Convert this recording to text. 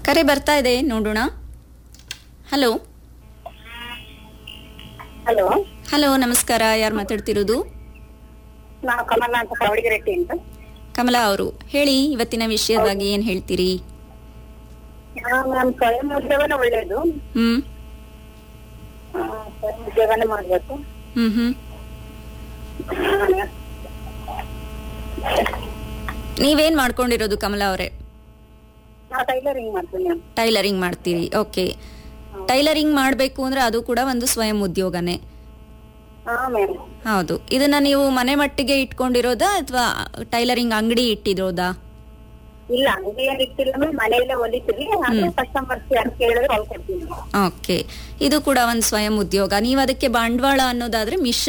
ಕರೆ ಬರ್ತಾ ಇದೆ ನೋಡೋಣ ಹಲೋ ಹಲೋ ಹಲೋ ನಮಸ್ಕಾರ ಯಾರು ಮಾತಾಡ್ತಿರೋದು ನಾವು ಕಮಲ ಅಂತ ಕವಡಿಗೆರೆಟ್ಟಿ ಅಂತ ಕಮಲಾ ಅವರು ಹೇಳಿ ಇವತ್ತಿನ ವಿಷಯವಾಗಿ ಏನ್ ಹೇಳ್ತೀರಿ ಮ್ಯಾಮ್ ಸ್ವಯಂ ಉದ್ಯೋಗನ ಒಳ್ಳೇದು ಹ್ಮ್ ಆ, ಸ್ವಯಂ ಉದ್ಯೋಗನೇ ಮಾಡ್ಬೇಕು ಹ್ಮ್ ಹ್ಮ್ ನೀವೇನ್ ಮಾಡ್ಕೊಂಡಿರೋದು ಕಮಲಾ ಅವರೇ ನಾವು ಟೈಲರಿಂಗ್ ಮಾಡ್ತೀವಿ ಮ್ಯಾಮ್ ಟೈಲರಿಂಗ್ ಮಾಡ್ತೀರಿ ಓಕೆ ಟೈಲರಿಂಗ್ ಮಾಡಬೇಕು ಅಂದ್ರೆ ಅದು ಕೂಡ ಒಂದು ಸ್ವಯಂ ಉದ್ಯೋಗನೇ ಹಾ ಮ್ಯಾಮ್ ಹೌದು ಇದನ್ನ ನೀವು ಮನೆ ಮಟ್ಟಿಗೆ ಇಟ್ಕೊಂಡಿರೋದಾ ಅಥವಾ ಟೈಲರಿಂಗ್ ಅಂಗಡಿ ಇಟ್ಟಿರೋದಾ ಇಲ್ಲ ಅಂಗಡಿ ಏನ್ ಇಟ್ಟಿಲ್ಲ ಮ್ಯಾಮ್ ಮನೆಯಲ್ಲೇ ಹೊಲಿತೀವಿ ಆದ್ರೆ ಕಸ್ಟಮರ್ಸ್ ಯಾರು ಕೇಳಿದ್ರೆ ಹೊಲ್ಕೊಡ್ತೀವಿ ಓಕೆ ಇದು ಕೂಡ ಒಂದು ಸ್ವಯಂ ಉದ್ಯೋಗ ನೀವು ಅದಕ್ಕೆ ಬಂಡವಾಳ ಅನ್ನೋದಾದ್ರೆ ಮಿಷನ್